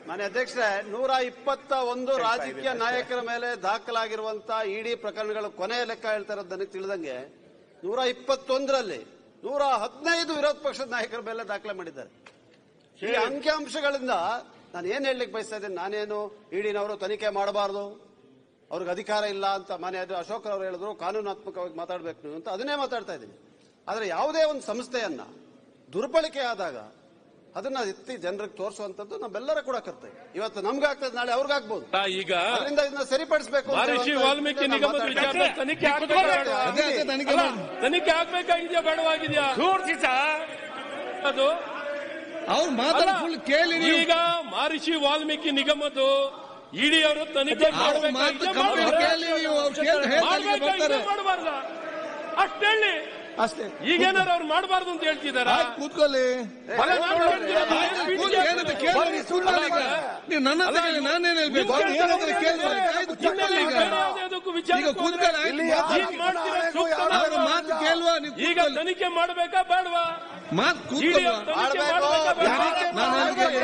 ಮಾನ್ಯ ಅಧ್ಯಕ್ಷರೇ ನೂರ ಇಪ್ಪತ್ತ ಒಂದು ರಾಜಕೀಯ ನಾಯಕರ ಮೇಲೆ ದಾಖಲಾಗಿರುವಂತಹ ಇಡಿ ಪ್ರಕರಣಗಳು ಕೊನೆಯ ಲೆಕ್ಕ ಹೇಳ್ತಾ ಇರೋದು ನನಗೆ ತಿಳಿದಂಗೆ ನೂರ ಇಪ್ಪತ್ತೊಂದರಲ್ಲಿ ನೂರ ಹದಿನೈದು ವಿರೋಧ ಪಕ್ಷದ ನಾಯಕರ ಮೇಲೆ ದಾಖಲೆ ಮಾಡಿದ್ದಾರೆ ಈ ಅಂಕಿಅಂಶಗಳಿಂದ ನಾನು ಏನ್ ಹೇಳಲಿಕ್ಕೆ ಬಯಸ್ತಾ ಇದ್ದೀನಿ ನಾನೇನು ಇಡಿನವರು ತನಿಖೆ ಮಾಡಬಾರದು ಅವ್ರಿಗೆ ಅಧಿಕಾರ ಇಲ್ಲ ಅಂತ ಮಾನ್ಯ ಅಶೋಕ್ ಅವರು ಹೇಳಿದ್ರು ಕಾನೂನಾತ್ಮಕವಾಗಿ ಮಾತಾಡಬೇಕು ನೀವು ಅಂತ ಅದನ್ನೇ ಮಾತಾಡ್ತಾ ಇದ್ದೀನಿ ಆದರೆ ಯಾವುದೇ ಒಂದು ಸಂಸ್ಥೆಯನ್ನ ದುರ್ಬಳಕೆ ಆದಾಗ ಅದನ್ನ ಎತ್ತಿ ಜನರಿಗೆ ತೋರಿಸುವಂತದ್ದು ನಮ್ಮೆಲ್ಲರ ಕೂಡ ಕರ್ತವ್ಯ ಇವತ್ತು ನಮ್ಗಾಗ್ತದೆ ನಾಳೆ ಅವ್ರಿಗಾಗ್ಬೋದು ಆ, ಈಗ ಅದರಿಂದ ಇದನ್ನ ಸರಿಪಡಿಸಬೇಕು ಅಂತ ಮಹರ್ಷಿ ಹೇಳುವಂತ ವಾಲ್ಮೀಕಿ ಇದನ್ನ ನಿಗಮದ ಮಾತಾಡ್ತಾ ವಿಚಾರ ತನಿಖೆ ಆಗ್ಬೇಕಾ ಬೇಡವಾ? ಅದೇ ಅದೇ ತನಿಖೆ ಅಲ್ಲ, ಮಾಡಿ. ತನಿಖೆ ಆಗ್ಬೇಕಾಗಿದೆಯಾ ಬೇಡವಾಗಿದೆಯಾ ಅದು ಅವ್ರು ಮಾತಾಡ ಅಲ್ಲ, ಫುಲ್ ಕೇಳಿ ನೀವು ಈಗ ಮಹರ್ಷಿ ವಾಲ್ಮೀಕಿ ನಿಗಮದ್ದು ಇಡೀ ಅವರು ತನಿಖೆ ಅವ್ರ ಮಾತು ಕಂಪ್ಲೀಟ್ ಕೇಳಿ ನೀವು ಅವ್ರು ಕೇಳಿ ಹೇಳ್ತಾರೆ ಬರ್ತಾರೆ ಮಾಡಬಾರ್ದ ಅಷ್ಟೇಳಿ ಅಷ್ಟೇ ಈಗೇನಾರು ಅವ್ರು ಮಾಡಬಾರ್ದು ಅಂತ ಹೇಳ್ತಿದಾರ ಆಯ್ತು ಕೂತ್ಕೊಳ್ಳಿ ಕೂತ್ಕೊಳ್ಳಿ, ಏನಂತ ಕೇಳಿ ನೀವು ಕೂತ್ಕೊಳ್ಳಿ ಈಗ. ನೀವು ನನ್ನ ಹತ್ರ ಕೇಳಿ ನಾನೇನ್ ಹೇಳ್ಬೇಕು ಅವ್ರು ಏನಂತ ಕೇಳಿ ಆಯ್ತು ಕೂತ್ಕೊಳ್ಳಿ ಈಗ ಈಗ ಕೂತ್ಕೊಳ್ಳಿ ಆಯ್ತು ಮಾತು- ಅವ್ರ ಮಾತು ಕೇಳುವ ನೀವು ಈಗ ಕೂತ್ಕೊಳ್ಳಿ. ತನಿಖೆ ಮಾಡಬೇಕಾ ಬೇಡವಾ ಮಾತು ಇಡೀ ಕೂತ್ಕೊಳ್ಳುವ ತನಿಖೆ ಮಾಡ್ಬೇಕು. ಮಾಡ್ಬೇಕಾ ಬೇಡವಾ? ನಾನು ಹೇಳ್ತೀನಿ.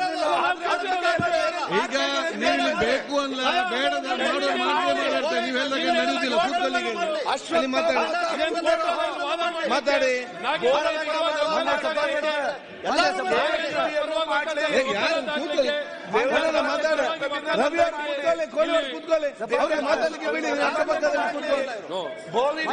ಈಗ ನೀವು ಇಲ್ಲಿ ಬೇಕು ಅಲ್ಲ ಬೇಡ ನಾನು ಮಾಡೋದು ಮಾಡ್ಕೊಂಡು ಮಾತಾಡ್ತೇನೆ ನೀವೆಲ್ಲ ನಡೆಯುವುದಿಲ್ಲ ಕೂತ್ಕೊಳ್ಳಿ ಈಗ. ಅಲ್ಲಿ ಮಾತಾಡಿ ಇದೇನ್ ಕೋರ್ಟ್ ವಾದ ಮಾಡಿ- ಮಾತಾಡಿ ನಾಗೇಂದ್ರ ಪರವಾಗಿ ವಾದ ಮಾಡಿ. ಏ, ಯಾರು ಕೂತ್ಕೊಳ್ಳಿ ದೇವರನ್ನ ಮಾತಾಡ ರವಿ ಅವ್ರು ಕೂತ್ಕೊಳ್ಳಿ ಕೋಲಿ ಅವ್ರು ಕೂತ್ಕೊಳ್ಳಿ ಅವ್ರಿಗೆ ಮಾತಾಡ್ಲಿಕ್ಕೆ ಬಿಡಿ ಇವ್ರು ಅಕ್ಕಪಕ್ಕದಲ್ಲಿ ಕೂತ್ಕೊಳ್ಳಿ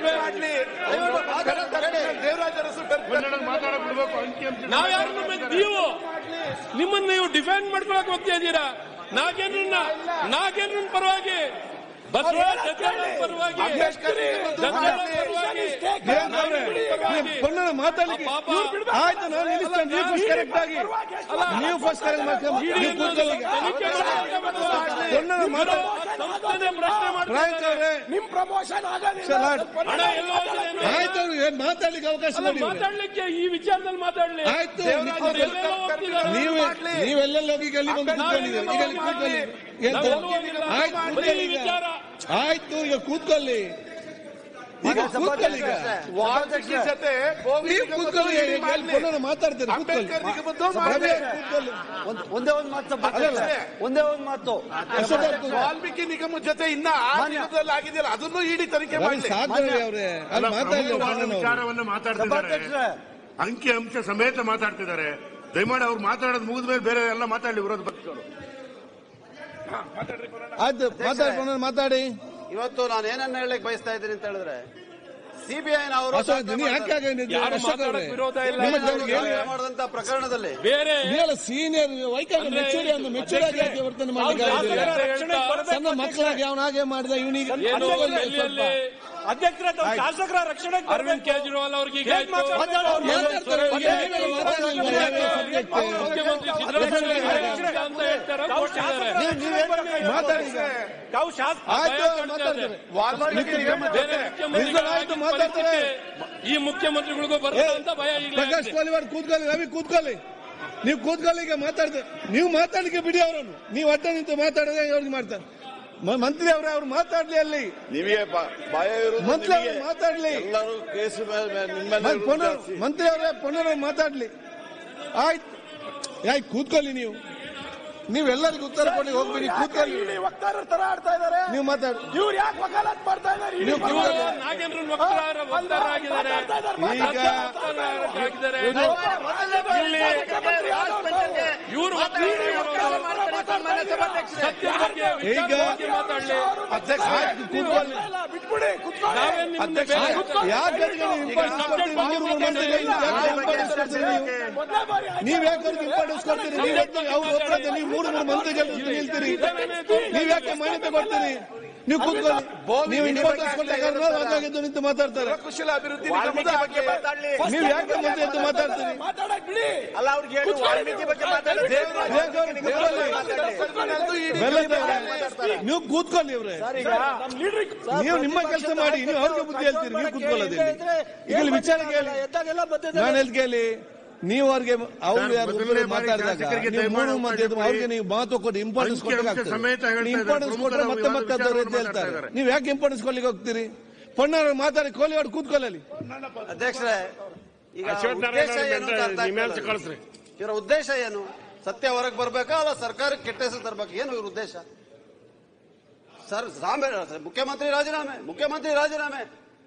ನಾವ್ ಯಾರನ್ನ ಮತ್ತೆ ನೀವು ನಿಮ್ಮನ್ನ ನೀವು ಡಿಫೆಂಡ್ ಮಾಡ್ಕೊಳಕ್ ಹೋಗ್ತಾ ಇದ್ದೀರಾ ನಾಗೇಂದ್ರನ್ನ ನಾಗೇಂದ್ರನ್ ಪರವಾಗಿ ಬಸವರಾಜ್ ಜಗ್ಗಣ್ಣನ್ ಪರವಾಗಿ ಜಗ್ಗಣ್ಣನ್ ಪರವಾಗಿ ನೀವು ಪೊನ್ನನ ಮಾತಾಡ್ಲಿಕ್ಕೆ ಪಾಪ. ಆಯ್ತು ನಾನು ನಿಲ್ಲಿಸ್ತೇನೆ ನೀವು ಫಸ್ಟ್ ಕರೆಕ್ಟ್ ಆಗಿ ನೀವು ಫಸ್ಟ್ ಕರೆಕ್ಟ್ ಮಾಡ್ಕೊಂಡು ನೀವು ಕೂತ್ಕೊಳ್ಳಿ ಈಗ. ತನಿಖೆ ಮಾಡ್ಬೇಕಾ ಬೇಡವಾ? ಪೊನ್ನನ ಮಾತಾಡಿ ಸಂಸ್ಥೆನೇ ಪ್ರಶ್ನೆ ರಾಯಕ್ ಮಾಡ್ತಾರೆ ಅವ್ರೆ ನಿಮ್ ಪ್ರಮೋಷನ್ ಸಲಾಡ್. ಹಣ ಎಲ್ಲೋ ಹೋಗಿದೆ ಅಂತ. ಆಯ್ತು ಅವ್ರಿಗೆ ಏನ್ ಮಾತಾಡ್ಲಿಕ್ಕೆ ಅವಕಾಶ ಅಲ್ಲ, ಮಾಡಿ ಅವ್ರಿಗೆ. ಮಾತಾಡ್ಲಿಕ್ಕೆ ಈ ವಿಚಾರದಲ್ಲಿ ಮಾತಾಡ್ಲಿ ಆಯ್ತು ಅವ್ರು ಎಲ್ಲೆಲ್ಲೋ ಹೋಗ್ತಿದ್ದಾರೆ. ನೀವು ನೀವೆಲ್ಲೆಲ್ಲ ಹೋಗಿ ಈಗ ಅಲ್ಲಿ ಬಂದು ಕೂತ್ಕೊಂಡಿದ್ದೀರಿ ಈಗ ಅಲ್ಲಿ ಕೂತ್ಕೊಳ್ಳಿ ಏನ್ ನಾವೆಲ್ಲೂ ಹೋಗಿಲ್ಲ. ಆಯ್ತು ಬರೀ ಕೂತ್ಕೊಳ್ಳಿ ಈ ಈಗ ವಿಚಾರ ಆಯ್ತು ಈಗ ಕೂತ್ಕೊಳ್ಳಿ ಈಗ ಕೂತ್ಕೊಳ್ಳಿ ಈಗ ನೀವು ಕೂತ್ಕೊಳ್ಳಿ ಈಗ ಅಲ್ಲಿ ಪುನಃ ಮಾತಾಡ್ತೀರಿ ಕೂತ್ಕೊಳ್ಳಿ ರವಿ ಅವ್ರು ಕೂತ್ಕೊಳ್ಳಿ ಒಂದ್- ಒಂದೇ ಒಂದು ಮಾತು ಅಲ್ಲಲ್ಲ. ಒಂದೇ ಒಂದು ಮಾತು ಅಶೋಕ್ ಅವ್ರು ಕೂತ್ಕೊಳ್ಳಿ. ವಾಲ್ಮೀಕಿ ನಿಗಮ ಜೊತೆ ಇನ್ನ ಆ ನಿಗಮದಲ್ಲಿ ಆಗಿದೆಯಲ್ಲ ಅದನ್ನು ಇಡಿ ತನಿಖೆ ರವಿ ಮಾಡಲಿ ಸಾಕು ರವಿ ಅವ್ರೆ ಅಲ್ಲಿ ಮಾತಾಡಲಿ ಪ್ರಮುಖವಾದ ವಿಚಾರವನ್ನ ಮಾತಾಡ್ತಿದ್ದಾರೆ ಅಂಕಿ ಅಂಶ ಸಮೇತ ಮಾತಾಡ್ತಿದ್ದಾರೆ ದಯಮಾಡಿ ಅವ್ರು ಮಾತಾಡೋದು ಮುಗಿದ ಮೇಲೆ ಬೇರೆ ಎಲ್ಲ ಮಾತಾಡಲಿ ವಿರೋಧ ಪಕ್ಷದವರು ಆಯ್ತು ಮಾತಾಡಿ ಪುನಃ ಮಾತಾಡಿ ಇವತ್ತು ನಾನು ಏನನ್ನ ಹೇಳಲಿಕ್ಕೆ ಬಯಸ್ತಾ ಇದ್ದೀನಿ ಅಂತ ಹೇಳಿದ್ರೆ ಸಿಬಿಐನವರು ಅಶೋಕ್ ನೀವು ಯಾಕೆ ಹಾಗೆ ನಿಂತಿದ್ದೀರಿ? ಯಾರು ಅಶೋಕ್ ಅವ್ರೆ ಮಾತಾಡಕ್ ವಿರೋಧ ಇಲ್ಲ. ನಿಮ್ಮ ಜೊತೆಗೆ ಹೇಳಿ. ಮಾಡಿದಂತ ಪ್ರಕರಣದಲ್ಲಿ ಬೇರೆ ನೀವೆಲ್ಲ ಸೀನಿಯರ್ ವೈಕಲ್ ಮೆಚೂರಿ ಒಂದು ಮೆಚೂರಾಗಿ ಯಾಕೆ ವರ್ತನೆ ಮಾಡಲಿಕ್ಕೆ ಆಗುದಿಲ್ಲ? ಹೇಳ್ತಾ- ಸಣ್ಣ ಮಕ್ಕಳಾಗಿ ಅವನ ಹಾಗೆ ಮಾಡಿದ ಇವನಿಗೆ ಏನು ಎಲ್ಲಿ ಅಧ್ಯಕ್ಷರ ಶಾಸಕರ ರಕ್ಷಣೆ ಅರವಿಂದ್ ಕೇಜ್ರಿವಾಲ್ ಅವ್ರಿಗೆ ಈಗ ಆಯ್ತು. ಮಾತಾಡ್ತಾರೆ ಬಗ್ಗೆ ನೀವೆಲ್ಲ ಮಾತಾಡ್ಲಿಲ್ವಾ? ಯಾವ subject? ಮುಖ್ಯಮಂತ್ರಿ ಸಿದ್ದರಾಮಯ್ಯ ಅಂತ ಹೇಳ್ತಾರೆ ಕೊಟ್ಟಿದ್ದಾರೆ. ಮಾತಾಡಿ ಈಗ. ತಾವು ಶಾಸಕ ಆಯ್ತು ಭಯ ಕಾಡ್ತಾ ಮಾತಾಡ್ತಾರೆ ಇದೆ. ನಿಂತ್ಕೊಳ್ಳಿ. ಬೇರೆ ಮುಖ್ಯಮಂತ್ರಿಗಳಾಗಿ ಆಯ್ತು, ಮಾತಾಡ್ತಾರೆ. ಪರಿಸ್ಥಿತಿ ಈ ಮುಖ್ಯಮಂತ್ರಿಗಳಿಗೂ ಬರ್ತದೆ ಅಂತ ಭಯ ಈಗಲೇ ಪ್ರಕಾಶ್ ಆಗಿದೆ. ಕೋಲಿವಾಡ್ ಕೂತ್ಕೊಳ್ಳಿ ರವಿ ಕೂತ್ಕೊಳ್ಳಿ ನೀವು ಕೂತ್ಕೊಳ್ಳಿ ಈಗ ಮಾತಾಡ್ತಾರೆ ನೀವು ಮಾತಾಡ್ಲಿಕ್ಕೆ ಬಿಡಿ ಅವರನ್ನು ನೀವು ಅಡ್ಡ ನಿಂತು ಮಾತಾಡಿದ್ರೆ ಅವ್ರಿಗೆ ಮಾಡ್ತಾರೆ ಮ- ಮಂತ್ರಿ ಅವರೇ ಅವ್ರು ಮಾತಾಡ್ಲಿ ಅಲ್ಲಿ ನಿಮಗೆ ಭ- ಭಯ ಇರುವುದು ಮಂತ್ರಿ ಅವರು ನಿಮಗೆ. ಮಾತಾಡ್ಲಿ ಎಲ್ಲರೂ ಕೇಸು ಮೇಲೆ ಮೇಲೆ ನಿಮ್ಮ ಮೇಲೆ ಮ- ಪುನರ್- ಜಾಸ್ತಿ. ಮಂತ್ರಿ ಅವರೇ ಪುನರ್ ಮಾತಾಡ್ಲಿ ಆಯ್ತು ಆಯ್ತು ಕೂತ್ಕೊಳ್ಳಿ ನೀವು ನೀವೆಲ್ಲರಿಗೂ ಉತ್ತರ ಕೊಡಿ ಹೋಗ್ಬಿಡಿ ಕೂತ್ಕೊಳ್ಳಿ ಇಡಿ ವಕ್ತಾರರ ತರ ಆಡ್ತಾ ಇದಾರೆ ನೀವು ಮಾತಾಡಿ ಇವ್ರು ಯಾಕೆ ವಕಾಲತ್ ಮಾಡ್ತಾ ಇದಾರೆ ಇಡಿ ನೀವು ಇವರು ಕೂತ್ಕೊಳ್ಳಿ. ನಾಗೇಂದ್ರ ವಕ್ತಾರ ವಕ್ತಾರರಾಗಿದ್ದಾರೆ ಈಗ ವಕ್ತಾರರಾಗಿದ್ದಾರೆ. ಇಲ್ಲಿ ಇವರು ಸತ್ಯದ ಬಗ್ಗೆ ವಿಚಾರವಾಗಿ ಮಾತಾಡ್ಲಿ ಆಯ್ತು ಕೂತ್ಕೊಳ್ಳಿ ಬಿಟ್ಬಿಡಿ ಕುತ್ಕೊಳ್ಳಿ ನಾವೇನ್ ನಿಮ್ಮನ್ನ ಬೇರೆ ಯಾಕೆ ನೀವು ಇಂಪಾರ್ಟೆನ್ಸ್ ಕೊಡ್ತೀರಿ ಮೂರು ಮೂರು ಮಂದಿಗೆ ಯಾಕೆ ಇಂಪಾರ್ಟೆನ್ಸ್ ಕೊಡ್ತೀರಿ ನೀವು ಮೊದಲೇ ಬಾರಿ ನೀವ್ ಯಾಕೆ ಅವ್ರಿಗೆ ಇಂಪಾರ್ಟೆನ್ಸ್ ಕೊಡ್ತೀರಿ ನೀವ್ ಯಾಕೆ ಅವ್ರ ಒಬ್ಬರದ್ದು ನೀವು ಮೂರು ಮೂರು ಮಂದಿಗಳು ನಿಲ್ತೀರಿ ನೀವ್ ಯಾಕೆ ಮಾನ್ಯತೆ ಕೊಡ್ತೀರಿ ನೀವು ಕೂತ್ಕೊಳ್ಳಿ ನೀವು ಇಂಪಾರ್ಟೆನ್ಸ್ ಕೊಟ್ಟ ಕಾರಣ ಹಾಗಾಗಿದ್ದು ನಿಂತು ಮಾತಾಡ್ತಾರೆ ಕುಶಲ ಅಭಿವೃದ್ಧಿ ನಿಗಮದ ಬಗ್ಗೆ ಮಾತಾಡ್ಲಿ ನೀವ್ ಯಾಕೆ ಮುಂದೆ ಎದ್ದು ಮಾತಾಡ್ತೀರಿ ಮಾತಾಡಕ್ ಬಿಡಿ ಅಲ್ಲ ಅವ್ರಿಗೆ ಹೇಳಿ ವಾಲ್ಮೀಕಿ ಬಗ್ಗೆ ಮಾತಾಡೋದು ಯಾಕೆ ಅವ್ರಿಗೆ ಕೂತ್ಕೊಳ್ಳಿ. ಬೆಲ್ಲದವ್ರೆ, ನೀವು ಕೂತ್ಕೊಳ್ಳಿ ಇವ್ರೆ ನೀವು ನಿಮ್ಮ ಕೆಲಸ ಮಾಡಿ ನೀವು ಅವ್ರಿಗೆ ಬುದ್ಧಿ ಹೇಳ್ತೀರಿ ನೀವು ಕೂತ್ಕೊಳ್ಳೋದಿಲ್ಲ ಈಗ ಇಲ್ಲಿ ವಿಚಾರ ಕೇಳಿ ನಾನು ಹೇಳ್ ಕೇಳಿ ನೀವು ಅವ್ರಿಗೆ ಅವ್ರು ಯಾರು ಮೊದಲನೇ ಒಬ್ಬರು ಬಾರಿ ಮಾತಾಡಿದಾಗ ಶಾಸಕರಿಗೆ ನೀವು ಮೂರು ದಯಮಾಡಿ ಮಧ್ಯೆ ಅವಕಾಶ ಅವ್ರಿಗೆ ನೀವು ಮಾತು ಕೊಟ್ಟು ಇಂಪಾರ್ಟೆನ್ಸ್ ಅಂಕಿ ಅಂಶ ಸಮೇತ ಹೇಳ್ತಾ ಇದ್ದಾರೆ. ಇಂಪಾರ್ಟೆನ್ಸ್ ಕೊಟ್ಟರೆ ಮತ್ತೆ ಪ್ರಮುಖರ ಮತ್ತೆ ಅದವ್ರು ಎದ್ದು ವಿಚಾರವನ್ನು ಹೇಳ್ತಾರೆ ಮಾತಾಡ್ತಾ ಇದ್ದಾರೆ. ನೀವು ಯಾಕೆ ಇಂಪಾರ್ಟೆನ್ಸ್ ಕೊಡ್ಲಿಕ್ಕೆ ಹೋಗ್ತೀರಿ ಪೊಣ್ಣವ್ರು ಮಾತಾಡಿ ಕೋಲಿ ಹೊಡ್ ಕೂತ್ಕೊಳ್ಳಲಿ ಅಧ್ಯಕ್ಷರೇ ಈಗ ಅಶ್ವಥ್ ಉದ್ದೇಶ ನಾರಾಯಣ ಏನು ಅಂತ ಅರ್ಥ ಆಗ್ತಾ ಇಲ್ಲ. ಕಳಿಸ್ರಿ ಇವರ ಉದ್ದೇಶ ಏನು ಸತ್ಯ ಹೊರಗೆ ಬರ್ಬೇಕಾ ಅಲ್ಲ ಸರ್ಕಾರಕ್ಕೆ ಕೆಟ್ಟ ಹೆಸರು ತರಬೇಕು ಏನು ಇವ್ರ ಉದ್ದೇಶ ಸರ್ ರಾಮೇ ಮುಖ್ಯಮಂತ್ರಿ ರಾಜೀನಾಮೆ ಮುಖ್ಯಮಂತ್ರಿ ರಾಜೀನಾಮೆ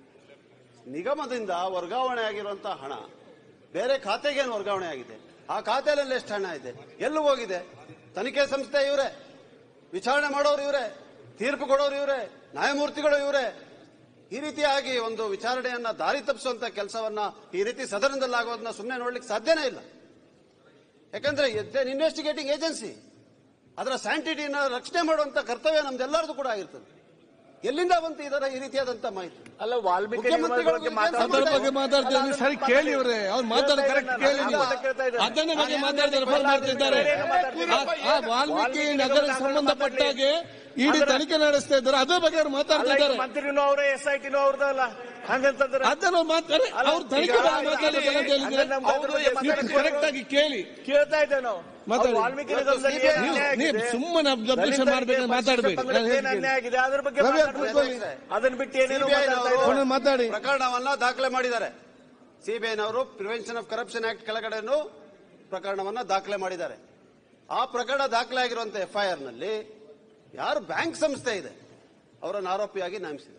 ನಿಗಮದಿಂದ ವರ್ಗಾವಣೆ ಆಗಿರುವಂತಹ ಹಣ ಬೇರೆ ಖಾತೆಗೇನು ವರ್ಗಾವಣೆ ಆಗಿದೆ ಆ ಖಾತೆಯಲ್ಲಿ ಎಷ್ಟು ಹಣ ಇದೆ ಎಲ್ಲಿ ಹೋಗಿದೆ ತನಿಖೆ ಸಂಸ್ಥೆ ಇವರೇ ವಿಚಾರಣೆ ಮಾಡೋರು ಇವರೇ ತೀರ್ಪು ಕೊಡೋರು ಇವರೇ ನ್ಯಾಯಮೂರ್ತಿಗಳು ಇವರೇ ಈ ರೀತಿಯಾಗಿ ಒಂದು ವಿಚಾರಣೆಯನ್ನ ದಾರಿ ತಪ್ಪಿಸುವಂತ ಕೆಲಸವನ್ನ ಈ ರೀತಿ ಸದನದಲ್ಲಿ ಆಗೋದನ್ನ ಸುಮ್ಮನೆ ನೋಡ್ಲಿಕ್ಕೆ ಸಾಧ್ಯನೇ ಇಲ್ಲ ಯಾಕಂದ್ರೆ ಇನ್ವೆಸ್ಟಿಗೇಟಿಂಗ್ ಏಜೆನ್ಸಿ ಅದರ ಸ್ಯಾಂಟಿಟಿನ ರಕ್ಷಣೆ ಮಾಡುವಂತ ಕರ್ತವ್ಯ ನಮ್ದೆಲ್ಲರದು ಕೂಡ ಆಗಿರ್ತದೆ ಎಲ್ಲಿಂದ ಬಂತು ಇದರ ಈ ರೀತಿಯಾದಂತ ಮಾಹಿತಿ ಅಲ್ಲ ವಾಲ್ಮೀಕಿ ಮುಖ್ಯಮಂತ್ರಿಗಳ ಬಗ್ಗೆ ಬಗ್ಗೆ ಅದರ ಬಗ್ಗೆ ಮಾತಾಡ್ತಾರೆ ನೀವು ಸರಿ ಕೇಳಿ ಇವ್ರೆ ಅವ್ರು ಮಾತಾಡೋ ಕರೆಕ್ಟ್ ಕೇಳಿ ನೀವು ಅದನ್ನ ಬಗ್ಗೆ ಮಾತಾಡ್ತಾರೆ ರೆಫರ್ ಮಾಡ್ತಿದ್ದಾರೆ ಆ- ಆ ವಾಲ್ಮೀಕಿ ನಗರ ಸಂಬಂಧಪಟ್ಟಾಗೆ ಇಡೀ ತನಿಖೆ ನಡೆಸ್ತಾ ಇದ್ದಾರೆ ಅದ್ರ ಬಗ್ಗೆ ಅವ್ರು ಮಾತಾಡ್ತಾ ಇದ್ದಾರೆ ಮಂತ್ರಿನೂ ಅವರೇ ಎಸ್ ಐ ಟಿನೂ ಅವ್ರದಲ್ಲ ಹಂಗಂತಂದ್ರೆ ಅದನ್ನ ಮಾತಾಡಿ ಅವ್ರು ತನಿಖೆ ಬಗ್ಗೆ ಮಾತಾಡ್ಬೇಕಲ್ಲ ಅಂತ ಹೇಳಿದ್ರೆ ನೀವು ಕರೆಕ್ಟ್ ಆಗಿ ಕೇಳಿ ಕೇಳ್ತಾ ಇದ್ದೆ ನಾವು ಮಾತಾಡಿ. ಅವ್ರು ವಾಲ್ಮೀಕಿ ನಗರದಲ್ಲಿ ಇವತ್ತು ಏನ್ ಅನ್ಯಾಯ ನೀವು ಆಗಿದೆ? ಸುಮ್ಮನೆ ಅಬ್ಜರ್ವೇಷನ್ ಮಾಡ್ಬೇಕು ಮಾತಾಡ್ಬೇಡಿ ನಾನು ಏನ್ ಹೇಳ್ತೀನಿ. ಅನ್ಯಾಯ ಆಗಿದೆ ಅದ್ರ ಬಗ್ಗೆ ರವಿ ಅವ್ರು ಮಾತಾಡ್ಬೇಕು. ಕೂತ್ಕೊಳ್ಳಿ. ಅದನ್ನ ಬಿಟ್ಟು ಏನೇನೋ CBI ಮಾತಾಡ್ತಾ ನವರು- ಇದ್ದಾರೆ. ಅವ್ರನ್ನ ಮಾತಾಡಿ ಪ್ರಕರಣವನ್ನ ದಾಖಲೆ ಮಾಡಿದ್ದಾರೆ ಸಿಬಿಐನವರು ಪ್ರಿವೆನ್ಷನ್ ಆಫ್ ಕರಪ್ಷನ್ ಆಕ್ಟ್ ಕೆಳಗಡೆನೂ ಪ್ರಕರಣವನ್ನ ದಾಖಲೆ ಮಾಡಿದ್ದಾರೆ ಆ ಪ್ರಕರಣ ದಾಖಲೆ ಆಗಿರುವಂತ ಎಫ್ಐಆರ್ ನಲ್ಲಿ ಯಾರು ಬ್ಯಾಂಕ್ ಸಂಸ್ಥೆ ಇದೆ ಅವರನ್ನು ಆರೋಪಿಯಾಗಿ ನೇಮಿಸಿದ್ದಾರೆ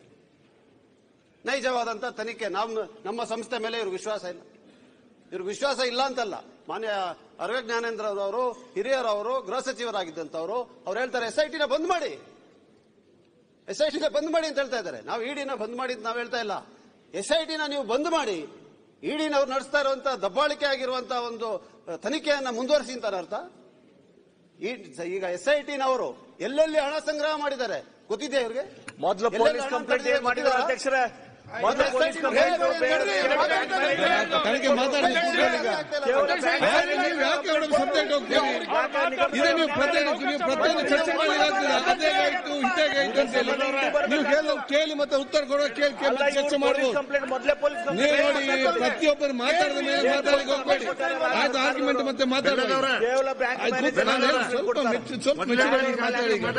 ನೈಜವಾದಂತ ತನಿಖೆ ನಮ್ಮ ನಮ್ಮ ಸಂಸ್ಥೆ ಮೇಲೆ ಇವ್ರಿಗೆ ವಿಶ್ವಾಸ ಇಲ್ಲ ಇವ್ರಿಗೆ ವಿಶ್ವಾಸ ಇಲ್ಲ ಅಂತಲ್ಲ ಮಾನ್ಯ ಅರಗ ಜ್ಞಾನೇಂದ್ರ ಅವರು ಹಿರಿಯರವರು ಗೃಹ ಸಚಿವರಾಗಿದ್ದಂತವರು ಅವ್ರು ಹೇಳ್ತಾರೆ ಎಸ್ ಐ ಟಿನ ಬಂದ್ ಮಾಡಿ ಎಸ್ ಐ ಟಿನ ಬಂದ್ ಮಾಡಿ ಅಂತ ಹೇಳ್ತಾ ಇದ್ದಾರೆ ನಾವು ಇಡಿನ ಬಂದ್ ಮಾಡಿ ಅಂತ ನಾವು ಹೇಳ್ತಾ ಇಲ್ಲ ಎಸ್ ಐ ಟಿನ ನೀವು ಬಂದ್ ಮಾಡಿ ಇಡಿನವ್ರು ನಡೆಸ್ತಾ ಇರುವಂತ ದಬ್ಬಾಳಿಕೆ ಆಗಿರುವಂತ ಒಂದು ಅಹ್, ತನಿಖೆಯನ್ನ ಮುಂದುವರಿಸಿ ಅಂತ ಅರ್ಥ ಈ- ಈಗ ಎಸ್ ಐ ಟಿನವರು ಎಲ್ಲೆಲ್ಲಿ ಹಣ ಸಂಗ್ರಹ ಮಾಡಿದ್ದಾರೆ ಗೊತ್ತಿದೆ ಇವ್ರಿಗೆ ಮೊದಲು ಎಲ್ಲೆಲ್ಲಿ ಪೊಲೀಸ್ ಹಣ ಕಂಪ್ಲೇಂಟ್ ಏನ್ ತೆಗೆದಿದ್ದಾರೆ ಮಾಡಿದ್ದಾರೆ ಗೊತ್ತಿದೆಯಾ? ಅಧ್ಯಕ್ಷರೇ ಮೊದಲು ಪೊಲೀಸ್ ಕಂಪ್ಲೇಂಟ್ ತನಿಖೆ ಮಾತಾಡಿ ಕೂತ್ಕೊಳ್ಳಿ ಈಗ. ಬೇರೆ ನೀವು ಯಾಕೆ ಅವ್ರ ಸಬ್ಜೆಕ್ಟ್ ಹೋಗ್ತೀರಿ ಇದೇ ನೀವು ಪ್ರತ್ಯೇಕ ನೀವು ಪ್ರತ್ಯೇಕ ಚರ್ಚೆ ಮಾಡಿ ಆಗ್ತದೆ ಅದೇಗಾಯ್ತು ಇದೇಗಾಯ್ತು ಅಂತ ಹೇಳಿ ನೀವು ಕೇಳಿ ಕೇಳಿ ಮತ್ತೆ ಉತ್ತರ ಕೊಡೋ ಕೇಳಿ ಕೇಳಿ ಮತ್ತೆ ಚರ್ಚೆ ಮಾಡ್ಬೋದು ಕಂಪ್ಲೇಂಟ್ ಮೊದಲೇ ಪೊಲೀಸ್ ನೀವು ಕಂಪ್ಲೇಂಟ್ ನೋಡಿ ಪ್ರತಿಯೊಬ್ಬರು ಮಾತಾಡಿದ ಮೇಲೆ ಮಾತಾಡಲಿಕ್ಕೆ ಹೋಗ್ಬೇಡಿ ಆಯ್ತು ಆರ್ಗ್ಯುಮೆಂಟ್ ಮತ್ತೆ ಮಾತಾಡಿ ಕೇವಲ ಬ್ಯಾಂಕ್ ಆಯ್ತು ಕೂತ್ಕೊಳ್ಳಿ. ನಾನು ಹೇಳೋದು ಸ್ವಲ್ಪ ಮೆಚ್ಚು ಸ್ವಲ್ಪ ಮೆಚ್ಚುಗೆ ಮಾತಾಡಿ ಈಗ.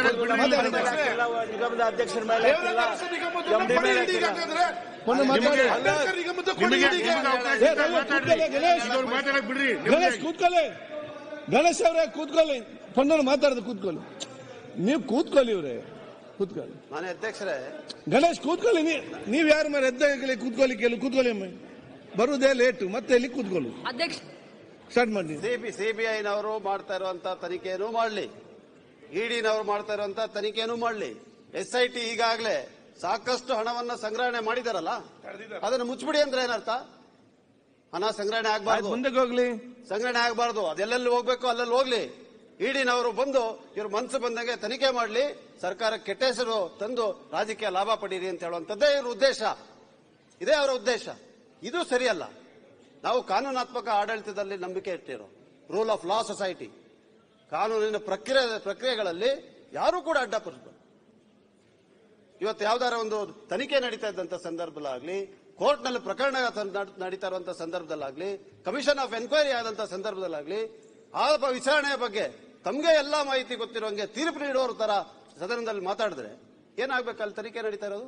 ನಿಗಮದ ಅಧ್ಯಕ್ಷರ ಮೇಲೆ ಹಾಕಿಲ್ಲ. MD ಮೇಲೆ ಹಾಕಿಲ್ಲ. ಮೊನ್ನೆ ಮಾತಾಡಿ ನಿಮಗೆ ನಿಮಗೆ ಅವಕಾಶ ಏ, ಇದೆ, ಗಣೇಶ್ ಮಾತಾಡಿ ಕೂತ್ಕೊಳ್ಳಿ, ಗಣೇಶ್. ಇದವ್ರು ಮಾತಾಡಕ್ ಬಿಡ್ರಿ ಗಣೇಶ್ ಕೂತ್ಕೊಳ್ಳಿ ಗಣೇಶ್ ಅವರೇ ಕೂತ್ಕೊಳ್ಳಿ ಪೊನ್ನರು ಮಾತಾಡಿದ ಕೂತ್ಕೊಳ್ಳಿ ನೀವು ಕೂತ್ಕೊಳ್ಳಿ ಇವ್ರೆ ಕೂತ್ಕೊಳ್ಳಿ ಮಾನ್ಯ ಅಧ್ಯಕ್ಷರೇ ಗಣೇಶ್ ಕೂತ್ಕೊಳ್ಳಿ ನೀ ನೀವ್ ಯಾರ ಮೇಲೆ ಎದ್ದಾಗಲಿ ಕೂತ್ಕೊಳ್ಳಿ ಕೇಳಿ ಕೂತ್ಕೊಳ್ಳಿ ಅಮ್ಮ ಬರುದೇ ಲೇಟು ಮತ್ತೆ ಇಲ್ಲಿ ಕೂತ್ಕೊಳ್ಳಿ ಅಧ್ಯಕ್ಷ ಸ್ಟಾರ್ಟ್ ಮಾಡಿ ಸಿಬಿ ಸಿಬಿಐನವರು ಮಾಡ್ತಾ ಇರುವಂತ ತನಿಖೆನೂ ಮಾಡಲಿ ಇಡಿನವರು ಮಾಡ್ತಾ ಇರುವಂತ ತನಿಖೆನೂ ಮಾಡಲಿ ಎಸ್ ಐ ಟಿ ಈಗಾಗಲೇ ಸಾಕಷ್ಟು ಹಣವನ್ನ ಸಂಗ್ರಹಣೆ ಮಾಡಿದಾರಲ್ಲ ಅದನ್ನು ಮುಚ್ಚಿಬಿಡಿ ಅಂದ್ರೆ ಏನರ್ಥ ಹಣ ಸಂಗ್ರಹಣೆ ಆಯ್ತು ಆಗಬಾರ್ದು ಮುಂದಕ್ಕೆ ಹೋಗ್ಲಿ ಸಂಗ್ರಹಣೆ ಆಗಬಾರ್ದು ಅದೆಲ್ಲೆಲ್ಲಿ ಹೋಗ್ಬೇಕು ಅಲ್ಲೆಲ್ಲಿ ಹೋಗ್ಲಿ ಇಡಿನವರು ಬಂದು ಇವ್ರ ಮನಸ್ಸು ಬಂದಂಗೆ ತನಿಖೆ ಮಾಡಲಿ ಸರ್ಕಾರಕ್ಕೆ ಕೆಟ್ಟ ಹೆಸರು ತಂದು ರಾಜಕೀಯ ಲಾಭ ಪಡೀರಿ ಅಂತ ಹೇಳುವಂತದ್ದೇ ಇವ್ರ ಉದ್ದೇಶ ಇದೇ ಅವರ ಉದ್ದೇಶ ಇದು ಸರಿಯಲ್ಲ ನಾವು ಕಾನೂನಾತ್ಮಕ ಆಡಳಿತದಲ್ಲಿ ನಂಬಿಕೆ ಇಟ್ಟಿರೋ ರೂಲ್ ಆಫ್ ಲಾ ಸೊಸೈಟಿ ಕಾನೂನಿನ ಪ್ರಕ್ರಿಯೆ ಪ್ರಕ್ರಿಯೆಗಳಲ್ಲಿ ಯಾರೂ ಕೂಡ ಅಡ್ಡಪಡಿಸಬಾರ್ದು ಇವತ್ತು ಯಾವ್ದಾರ ಒಂದು ತನಿಖೆ ನಡೀತಾ ಇದ್ದಂತ ಸಂದರ್ಭದಲ್ಲಾಗ್ಲಿ ಕೋರ್ಟ್ನಲ್ಲಿ ಪ್ರಕರಣ ತ- ನಡೀತಾ ಇರುವಂತ ಸಂದರ್ಭದಲ್ಲಾಗ್ಲಿ ಕಮಿಷನ್ ಆಫ್ ಎನ್ಕ್ವೈರಿ ಆದಂತ ಸಂದರ್ಭದಲ್ಲಾಗ್ಲಿ ಆ ಬ- ವಿಚಾರಣೆಯ ಬಗ್ಗೆ ತಮಗೆ ಎಲ್ಲಾ ಮಾಹಿತಿ ಗೊತ್ತಿರೋಂಗೆ ತೀರ್ಪು ನೀಡೋರ ತರ ಸದನದಲ್ಲಿ ಮಾತಾಡಿದ್ರೆ ಏನಾಗ್ಬೇಕು ಅಲ್ಲಿ ತನಿಖೆ ನಡೀತಾ ಇರೋದು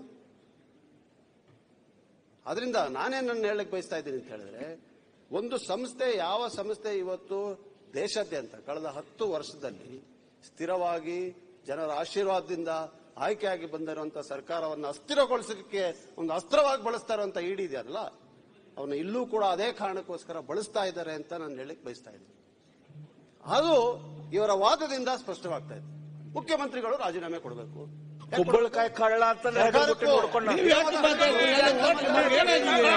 ಅದರಿಂದ ನಾನೇನ್ ನನ್ನ ಹೇಳಕ್ ಬಯಸ್ತಾ ಇದ್ದೀನಿ ಅಂತ ಹೇಳಿದ್ರೆ ಒಂದು ಸಂಸ್ಥೆ ಯಾವ ಸಂಸ್ಥೆ ಇವತ್ತು ದೇಶಾದ್ಯಂತ ಕಳೆದ ಹತ್ತು ವರ್ಷದಲ್ಲಿ ಸ್ಥಿರವಾಗಿ ಜನರ ಆಶೀರ್ವಾದದಿಂದ ಆಯ್ಕೆಯಾಗಿ ಬಂದಿರುವಂತಹ ಸರ್ಕಾರವನ್ನು ಅಸ್ಥಿರಗೊಳಿಸಲಿಕ್ಕೆ ಒಂದು ಅಸ್ತ್ರವಾಗಿ ಬಳಸ್ತಾ ಇರುವಂತ ಇಡಿ ಇದೆಯಲ್ಲ ಅವನ್ನ ಇಲ್ಲೂ ಕೂಡ ಅದೇ ಕಾರಣಕ್ಕೋಸ್ಕರ ಬಳಸ್ತಾ ಇದ್ದಾರೆ ಅಂತ ನಾನು ಹೇಳಕ್ ಬಯಸ್ತಾ ಇದ್ದೀನಿ ಅದು ಇವರ ವಾದದಿಂದ ಸ್ಪಷ್ಟವಾಗ್ತಾ ಇದೆ ಮುಖ್ಯಮಂತ್ರಿಗಳು ರಾಜೀನಾಮೆ ಕೊಡಬೇಕು ಕುಂಬಳಕಾಯಿ ಕಳ್ಳ ಅಂತ ಸರ್ಕಾರಕ್ಕೂ- ನೋಡ್ಕೊಂಡು ನೀವು ಯಾಕೆ ಮಾತಾಡ್ತೀರಿ ಎಲ್ಲ vote ಮಾಡಿ ಏನಾಗಿದೆ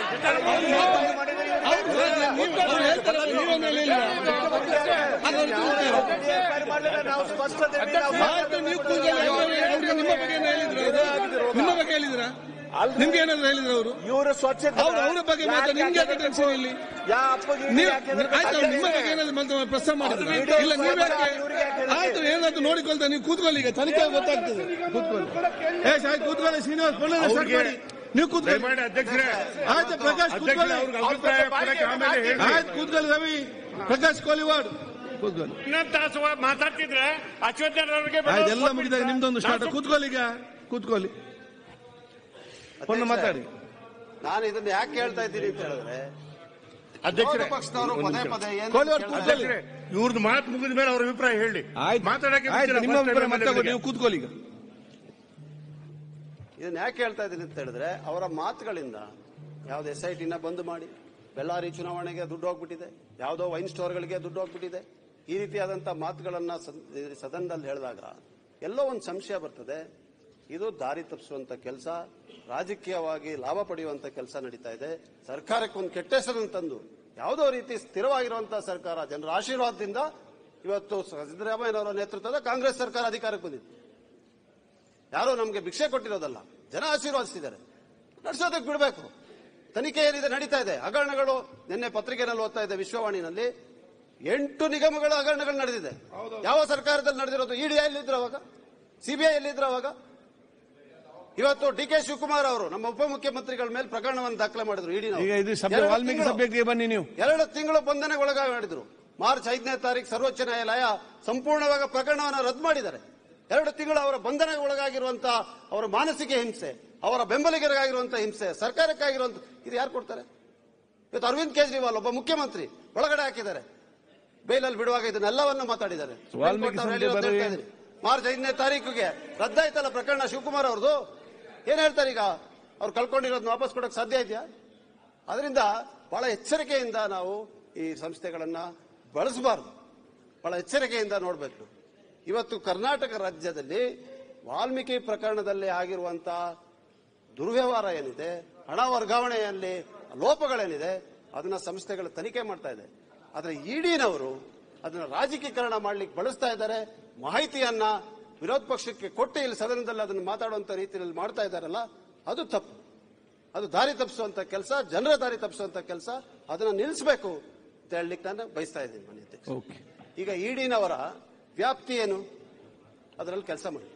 ಅವ್ರು ನೀವು- ಅವ್ರು ಹೇಳ್ತಾರೆ ನೀವೇನು ಹೇಳಿಲ್ಲ ಹಾಗಾದ್ರೆ ಕೂತ್ಕೊಳ್ಳಿ. ನಾವು ಸ್ಪಷ್ಟತೆ ನಾವು ಆಯ್ತು, ನೀವು ಕೂತ್ಕೊಳ್ಳಿ. ಅವ್ರು- ಅವ್ರಿಗೆ ನಿಮ್ಮ ಬಗ್ಗೆ ಏನು ಹೇಳಿದ್ರು ಅವರು? ನಿಮ್ಮ ಬಗ್ಗೆ ಹೇಳಿದ್ರ ನಿಮ್ಗೆ ಏನಾದ್ರು ಹೇಳಿದ್ರು ಅವರು ಇವರು ಸ್ವಚ್ಛತೆ ಅವ್ರು ಅವ್ರ ಬಗ್ಗೆ ಮಾತಾಡಿ ನಿಮ್ಗೆ ಯಾಕೆ ಟೆನ್ಷನ್ ಇಲ್ಲಿ ಯಾ ಅಪ್ಪಗೆ ನೀವು ಯಾಕೆ ಹೆದರ್ಬೇಕು? ಆಯ್ತು ಅವ್ರು ನಿಮ್ಮ ಬಗ್ಗೆ ಏನಾದ್ರು ಮಾತಾಡ ಪ್ರಸ್ತಾವ ಮಾಡಿದ್ರು ಇಲ್ಲ ನೀವ್ ಯಾಕೆ ಆಯ್ತು ಏನಾದ್ರು ನೋಡಿಕೊಳ್ತಾ ನೀವು ಕೂತ್ಕೊಳ್ಳಿ ಈಗ ತನಿಖೆ ಗೊತ್ತಾಗ್ತದೆ ಕೂತ್ಕೊಳ್ಳಿ ಏ ಸಾಯ್ ಕೂತ್ಕೊಳ್ಳಿ ಶ್ರೀನಿವಾಸ್ ಕೊಳ್ಳಿ ಸ್ಟಾರ್ಟ್ ಮಾಡಿ ನೀವು ಕೂತ್ಕೊಳ್ಳಿ ದಯಮಾಡಿ ಅಧ್ಯಕ್ಷರೇ ಆಯ್ತು ಪ್ರಕಾಶ್ ಅಧ್ಯಕ್ಷರೇ ಕೂತ್ಕೊಳ್ಳಿ ಅವ್ರಿಗೆ ಅಭಿಪ್ರಾಯ ಕೊಡಕ್ಕೆ ಆಮೇಲೆ ಹೇಳಿ ಆಯ್ತು ಕೂತ್ಕೊಳ್ಳಿ ರವಿ ಪ್ರಕಾಶ್ ಕೋಲಿವಾಡ್ ಕೂತ್ಕೊಳ್ಳಿ ಇನ್ನೊಂದು ತಾಸು ಮಾತಾಡ್ತಿದ್ರೆ ಅಶ್ವತ್ಥ ಅವ್ರಿಗೆ ಆಯ್ತು ಎಲ್ಲ ಮುಗಿದಾಗ ನಿಮ್ದೊಂದು ಸ್ಟಾರ್ಟ್ ಕೂತ್ಕೊಳ್ಳಿ ಈಗ ಕೂತ್ಕೊಳ್ಳಿ ಪೊನ್ನ ಮಾತಾಡಿ ನಾನು ಇದನ್ನ ಯಾಕೆ ಹೇಳ್ತಾ ಇದ್ದೀನಿ ಅಂತ ಹೇಳಿದ್ರೆ ಅಧ್ಯಕ್ಷರೇ ವಿರೋಧ ಪಕ್ಷದವರು ಪದೇ ಪದೇ ಏನು ಕೋಲಿ ಅವ್ರು ಕೇಳ್ತಾರೆ? ಕೂತ್ಕೊಳ್ಳಿ. ಅಧ್ಯಕ್ಷರೇ ಇವ್ರದ್ದು ಮಾತು ಮುಗಿದ ಮೇಲೆ ಅವ್ರ ಅಭಿಪ್ರಾಯ ಹೇಳಿ ಆಯ್ತು ಮಾತಾಡಕ್ಕೆ ಆಯ್ತು, ಮುಂಚೆ ನಿಮ್ಮ first ಅಭಿಪ್ರಾಯ time ಮತ್ತೆ MLA ನೀವು ಕೂತ್ಕೊಳ್ಳಿ ಈಗ ಇದನ್ನ ಯಾಕೆ ಹೇಳ್ತಾ ಇದ್ದೀನಿ ಅಂತ ಹೇಳಿದ್ರೆ ಅವರ ಮಾತುಗಳಿಂದ ಯಾವ್ದು ಎಸ್ ಐ ಟಿನ ಬಂದ್ ಮಾಡಿ ಬೆಳ್ಳಾರಿ ಚುನಾವಣೆಗೆ ದುಡ್ಡು ಹೋಗ್ಬಿಟ್ಟಿದೆ ಯಾವುದೋ ವೈನ್ ಸ್ಟೋರ್ಗಳಿಗೆ ದುಡ್ಡು ಹೋಗ್ಬಿಟ್ಟಿದೆ ಈ ರೀತಿಯಾದಂತಹ ಮಾತುಗಳನ್ನ ಸದ್- ಸದನದಲ್ಲಿ ಹೇಳಿದಾಗ ಎಲ್ಲೋ ಒಂದು ಸಂಶಯ ಬರ್ತದೆ ಇದು ದಾರಿ ತಪ್ಪಿಸುವಂತ ಕೆಲಸ ರಾಜಕೀಯವಾಗಿ ಲಾಭ ಪಡೆಯುವಂತ ಕೆಲಸ ನಡೀತಾ ಇದೆ ಸರ್ಕಾರಕ್ಕೆ ಒಂದು ಕೆಟ್ಟ ಹೆಸರನ್ನು ತಂದು ಯಾವುದೋ ರೀತಿ ಸ್ಥಿರವಾಗಿರುವಂತಹ ಸರ್ಕಾರ ಜನರ ಆಶೀರ್ವಾದದಿಂದ ಇವತ್ತು ಸಿದ್ದರಾಮಯ್ಯನವರ ನೇತೃತ್ವದ ಕಾಂಗ್ರೆಸ್ ಸರ್ಕಾರ ಅಧಿಕಾರಕ್ಕೆ ಬಂದಿದೆ ಯಾರೋ ನಮಗೆ ಭಿಕ್ಷೆ ಕೊಟ್ಟಿರೋದಲ್ಲ ಜನ ಆಶೀರ್ವಾದಿಸಿದ್ದಾರೆ ನಡೆಸೋದಕ್ಕೆ ಬಿಡಬೇಕು ತನಿಖೆ ಏನಿದೆ ನಡೀತಾ ಇದೆ ಹಗರಣಗಳು ನಿನ್ನೆ ಪತ್ರಿಕೆನಲ್ಲಿ ಓದ್ತಾ ಇದೆ ವಿಶ್ವವಾಣಿನಲ್ಲಿ ಎಂಟು ನಿಗಮಗಳ ಹಗರಣಗಳು ನಡೆದಿದೆ ಯಾವ ಸರ್ಕಾರದಲ್ಲಿ ನಡೆದಿರೋದು ಇಡಿ ಎಲ್ಲಿದ್ರು ಅವಾಗ ಸಿಬಿಐ ಎಲ್ಲಿದ್ರು ಅವಾಗ ಇವತ್ತು ಡಿ ಕೆ ಶಿವಕುಮಾರ್ ಅವರು ನಮ್ಮ ಉಪಮುಖ್ಯಮಂತ್ರಿಗಳ ಮೇಲೆ ಪ್ರಕರಣವನ್ನು ದಾಖಲೆ ಮಾಡಿದ್ರು ಇಡಿ ಈಗ ಇದು ಸಭೆ ವಾಲ್ಮೀಕಿ ಸಭೆಗೆ ಬನ್ನಿ ನೀವು ಎರಡು ತಿಂಗಳು ಬಂಧನಗೊಳಗಾಗಿ ಮಾಡಿದ್ರು ಮಾರ್ಚ್ ಐದನೇ ತಾರೀಕು ಸರ್ವೋಚ್ಚ ನ್ಯಾಯಾಲಯ ಸಂಪೂರ್ಣವಾಗಿ ಪ್ರಕರಣವನ್ನು ರದ್ದು ಮಾಡಿದ್ದಾರೆ ಎರಡು ತಿಂಗಳು ಅವರ ಬಂಧನಕ್ಕೆ ಒಳಗಾಗಿರುವಂತಹ ಅವರ ಮಾನಸಿಕ ಹಿಂಸೆ ಅವರ ಬೆಂಬಲಿಗರಿಗಾಗಿರುವಂತಹ ಹಿಂಸೆ ಸರ್ಕಾರಕ್ಕಾಗಿರುವಂತ ಇದು ಯಾರು ಕೊಡ್ತಾರೆ ಇವತ್ತು ಅರವಿಂದ್ ಕೇಜ್ರಿವಾಲ್ ಒಬ್ಬ ಮುಖ್ಯಮಂತ್ರಿ ಒಳಗಡೆ ಹಾಕಿದ್ದಾರೆ ಬೇಲಲ್ಲಿ ಬಿಡುವಾಗ ಇದನ್ನೆಲ್ಲವನ್ನು ಮಾತಾಡಿದ್ದಾರೆ ಸುಪ್ರೀಂ ವಾಲ್ಮೀಕಿ ಕೋರ್ಟ್ ಅವ್ರು ಸಮಿತಿ ಹೇಳಿರೋದು ಬರೀ- ಹೇಳ್ತಾ ಇದ್ದೀನಿ. ಮಾರ್ಚ್ ಐದನೇ ತಾರೀಕಿಗೆ ರದ್ದಾಯ್ತಲ್ಲ ಪ್ರಕರಣ ಶಿವಕುಮಾರ್ ಅವ್ರದ್ದು ಏನ್ ಹೇಳ್ತಾರೆ ಈಗ ಅವ್ರು ಕಳ್ಕೊಂಡಿರೋದನ್ನ ವಾಪಸ್ ಕೊಡಕ್ ಸಾಧ್ಯ ಇದೆಯಾ ಅದರಿಂದ ಬಹಳ ಎಚ್ಚರಿಕೆಯಿಂದ ನಾವು ಈ ಸಂಸ್ಥೆಗಳನ್ನ ಬಳಸಬಾರದು ಬಹಳ ಎಚ್ಚರಿಕೆಯಿಂದ ನೋಡಬೇಕು ಇವತ್ತು ಕರ್ನಾಟಕ ರಾಜ್ಯದಲ್ಲಿ ವಾಲ್ಮೀಕಿ ಪ್ರಕರಣದಲ್ಲಿ ಆಗಿರುವಂತಹ ದುರ್ವ್ಯವಹಾರ ಏನಿದೆ ಹಣ ವರ್ಗಾವಣೆಯಲ್ಲಿ ಲೋಪಗಳೇನಿದೆ ಅದನ್ನ ಸಂಸ್ಥೆಗಳು ತನಿಖೆ ಮಾಡ್ತಾ ಇದೆ ಆದ್ರೆ ಇಡಿನವರು ಅದನ್ನ ರಾಜಕೀಕರಣ ಮಾಡ್ಲಿಕ್ಕೆ ಬಳಸ್ತಾ ಇದ್ದಾರೆ ಮಾಹಿತಿಯನ್ನ ವಿರೋಧ ಪಕ್ಷಕ್ಕೆ ಕೊಟ್ಟು ಇಲ್ಲಿ ಸದನದಲ್ಲಿ ಅದನ್ನು ಮಾತಾಡುವಂತ ರೀತಿಯಲ್ಲಿ ಮಾಡ್ತಾ ಇದ್ದಾರಲ್ಲ ಅದು ತಪ್ಪು ಅದು ದಾರಿ ತಪ್ಪಿಸುವಂತ ಕೆಲಸ ಜನರ ದಾರಿ ತಪ್ಪಿಸುವಂತ ಕೆಲಸ ಅದನ್ನ ನಿಲ್ಲಿಸಬೇಕು ಅಂತ ಹೇಳಲಿಕ್ಕೆ ನಾನು ಬಯಸ್ತಾ ಇದ್ದೀನಿ ಮನೆ ಅಧ್ಯಕ್ಷ ಓಕೆ ಈಗ ಇಡಿನವರ ವ್ಯಾಪ್ತಿ ಏನು ಅದರಲ್ಲಿ ಕೆಲಸ ಮಾಡಿ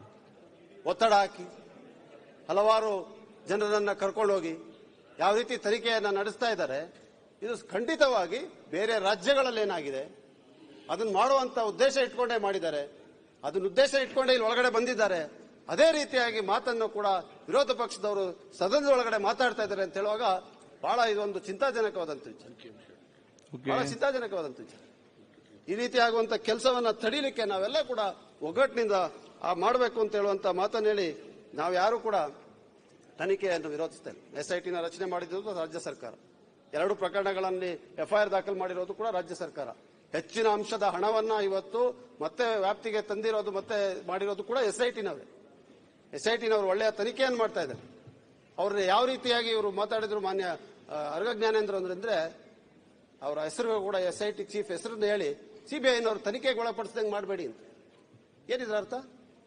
ಒತ್ತಡ ಹಾಕಿ ಹಲವಾರು ಜನರನ್ನ ಕರ್ಕೊಂಡೋಗಿ ಯಾವ ರೀತಿ ತನಿಖೆಯನ್ನ ನಡೆಸ್ತಾ ಇದ್ದಾರೆ ಇದು ಖಂಡಿತವಾಗಿ ಬೇರೆ ರಾಜ್ಯಗಳಲ್ಲಿ ಏನಾಗಿದೆ ಅದನ್ನ ಮಾಡುವಂತ ಉದ್ದೇಶ ಇಟ್ಕೊಂಡೇ ಮಾಡಿದ್ದಾರೆ ಅದನ್ನ ಉದ್ದೇಶ ಇಟ್ಕೊಂಡೇ ಇಲ್ಲಿ ಒಳಗಡೆ ಬಂದಿದ್ದಾರೆ ಅದೇ ರೀತಿಯಾಗಿ ಮಾತನ್ನು ಕೂಡ ವಿರೋಧ ಪಕ್ಷದವರು ಸದನದ ಒಳಗಡೆ ಮಾತಾಡ್ತಾ ಇದ್ದಾರೆ ಅಂತ ಹೇಳುವಾಗ ಬಹಳ ಇದೊಂದು ಚಿಂತಾಜನಕವಾದಂತ ವಿಚಾರ ಓಕೆ ಬಹಳ ಚಿಂತಾಜನಕವಾದಂತ ವಿಚಾರ ಈ ರೀತಿ ಆಗುವಂತ ಕೆಲಸವನ್ನ ತಡೀಲಿಕ್ಕೆ ನಾವೆಲ್ಲ ಕೂಡ ಒಗ್ಗಟ್ಟಿನಿಂದ ಆ ಮಾಡಬೇಕು ಅಂತ ಹೇಳುವಂತ ಮಾತನ್ನು ಹೇಳಿ ನಾವು ಯಾರು ಕೂಡ ತನಿಖೆಯನ್ನು ವಿರೋಧಿಸ್ತೇವೆ ಎಸ್ ಐ ಟಿನ ರಚನೆ ಮಾಡಿದ್ದು ರಾಜ್ಯ ಸರ್ಕಾರ ಎರಡು ಪ್ರಕರಣಗಳಲ್ಲಿ ಎಫ್ಐಆರ್ ದಾಖಲು ಮಾಡಿರೋದು ಕೂಡ ರಾಜ್ಯ ಸರ್ಕಾರ ಹೆಚ್ಚಿನ ಅಂಶದ ಹಣವನ್ನ ಇವತ್ತು ಮತ್ತೆ ವ್ಯಾಪ್ತಿಗೆ ತಂದಿರೋದು ಮತ್ತೆ ಮಾಡಿರೋದು ಕೂಡ ಎಸ್ ಐ ಟಿನವರೇ ಎಸ್ ಐ ಟಿನವರು ಒಳ್ಳೆಯ ತನಿಖೆಯನ್ನು ಮಾಡ್ತಾ ಇದ್ದಾರೆ ಅವ್ರನ್ನ ಯಾವ ರೀತಿಯಾಗಿ ಇವರು ಮಾತಾಡಿದ್ರು ಮಾನ್ಯ ಆ, ಅರ್ಗ ಜ್ಞಾನೇಂದ್ರ ಅಂದ್ರೆ ಅವರ ಹೆಸರು ಕೂಡ ಎಸ್ ಐ ಟಿ ಚೀಫ್ ಹೆಸರನ್ನು ಹೇಳಿ ಸಿಬಿಐನವರು ತನಿಖೆಗೆ ಒಳಪಡಿಸಿದಂಗೆ ಮಾಡಬೇಡಿ ಅಂತ ಏನಿದ್ರ ಅರ್ಥ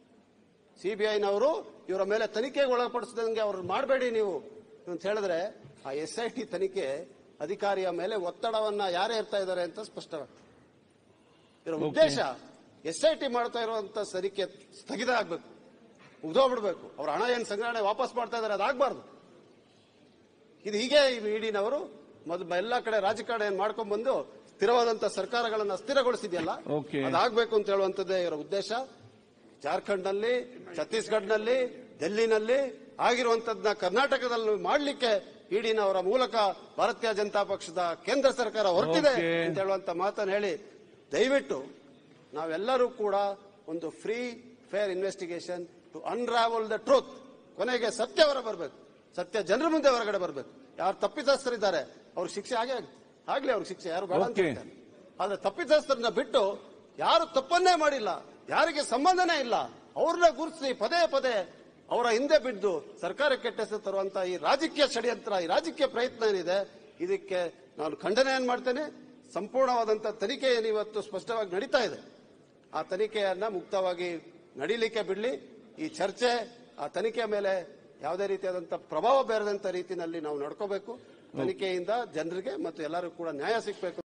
ಸಿಬಿಐನವರು ಇವರ ಮೇಲೆ ತನಿಖೆಗೆ ಒಳಪಡಿಸಿದಂಗೆ ಅವ್ರು ಮಾಡಬೇಡಿ ನೀವು ಅಂತ ಹೇಳಿದ್ರೆ ಆ ಎಸ್ ಐ ಟಿ ತನಿಖೆ ಅಧಿಕಾರಿಯ ಮೇಲೆ ಒತ್ತಡವನ್ನ ಯಾರೇ ಇರ್ತಾ ಇದ್ದಾರೆ ಅಂತ ಸ್ಪಷ್ಟವಾಗ್ತದೆ ಇದರ ಉದ್ದೇಶ ಎಸ್ ಐ ಟಿ ಮಾಡ್ತಾ ಇರುವಂತ ತನಿಖೆ ಸ್ಥಗಿತ ಆಗ್ಬೇಕು ಮುಗ್ದೋಗ್ಬಿಡ್ಬೇಕು ಅವ್ರ ಹಣ ಏನ್ ಸಂಗ್ರಹಣೆ ವಾಪಸ್ ಮಾಡ್ತಾ ಇದಾರೆ ಅದಾಗಬಾರ್ದು ಇದು ಹೀಗೆ ಇಡಿನವರು ಮೊದಲು ಎಲ್ಲ ಕಡೆ ರಾಜಕಾರಣ ಏನ್ ಮಾಡ್ಕೊಂಡ್ ಬಂದು ಸ್ಥಿರವಾದಂತ ಸರ್ಕಾರಗಳನ್ನ ಸ್ಥಿರಗೊಳಿಸಿದೆಯಲ್ಲ Okay. ಅದಾಗಬೇಕು ಅಂತ ಹೇಳುವಂತದ್ದೇ ಇವರ ಉದ್ದೇಶ ಜಾರ್ಖಂಡ್ನಲ್ಲಿ ಛತ್ತೀಸ್ಗಢನಲ್ಲಿ ಡೆಲ್ಲಿನಲ್ಲಿ ಆಗಿರುವಂತದ್ನ ಕರ್ನಾಟಕದಲ್ಲಿ ಮಾಡಲಿಕ್ಕೆ ಇಡಿನವರ ಮೂಲಕ ಭಾರತೀಯ ಜನತಾ ಪಕ್ಷದ ಕೇಂದ್ರ ಸರ್ಕಾರ ಹೊರಟಿದೆ Okay. ಅಂತ ಹೇಳುವಂತ ಮಾತನ್ನು ಹೇಳಿ ದಯವಿಟ್ಟು ನಾವೆಲ್ಲರೂ ಕೂಡ ಒಂದು free fair investigation to unravel the truth ಕೊನೆಗೆ ಸತ್ಯ ಹೊರ ಬರಬೇಕು ಸತ್ಯ ಜನರ ಮುಂದೆ ಹೊರಗಡೆ ಬರಬೇಕು ಯಾರು ತಪ್ಪಿತಸ್ಥರಿದ್ದಾರೆ ಅವ್ರಿಗೆ ಶಿಕ್ಷೆ ಆಗೇ ಆಗುತ್ತೆ ಆಗ್ಲಿ ಅವ್ರಿಗೆ ಶಿಕ್ಷೆ ಯಾರು ಬೇಡ ಅಂತ Okay. ಹೇಳ್ತಾರೆ. ಆದ್ರೆ ತಪ್ಪಿತಸ್ಥರನ್ನ ಬಿಟ್ಟು ಯಾರು ತಪ್ಪನ್ನೇ ಮಾಡಿಲ್ಲ ಯಾರಿಗೆ ಸಂಬಂಧನೇ ಇಲ್ಲ ಅವ್ರನ್ನ ಗುರುತಿಸಿ ಪದೇ ಪದೇ ಅವರ ಹಿಂದೆ ಬಿದ್ದು ಸರ್ಕಾರಕ್ಕೆ ಕೆಟ್ಟ ಹೆಸರು ತರುವಂತ ಈ ರಾಜಕೀಯ ಷಡ್ಯಂತ್ರ ಈ ರಾಜಕೀಯ ಪ್ರಯತ್ನ ಏನಿದೆ ಇದಕ್ಕೆ ನಾನು ಖಂಡನೆಯನ್ನು ಮಾಡ್ತೇನೆ ಸಂಪೂರ್ಣವಾದಂತ ತನಿಖೆ ಏನು ಇವತ್ತು ಸ್ಪಷ್ಟವಾಗಿ ನಡೀತಾ ಇದೆ ಆ ತನಿಖೆಯನ್ನ ಮುಕ್ತವಾಗಿ ನಡೀಲಿಕ್ಕೆ ಬಿಡ್ಲಿ ಈ ಚರ್ಚೆ ಆ ತನಿಖೆಯ ಮೇಲೆ ಯಾವುದೇ ರೀತಿಯಾದಂತ ಪ್ರಭಾವ ಬೀರದಂತ ರೀತಿಯಲ್ಲಿ ನಾವು ನಡ್ಕೋಬೇಕು ತನಿಖೆಯಿಂದ ಜನರಿಗೆ ಮತ್ತು ಎಲ್ಲರಿಗೂ ಕೂಡ ನ್ಯಾಯ ಸಿಗಬೇಕು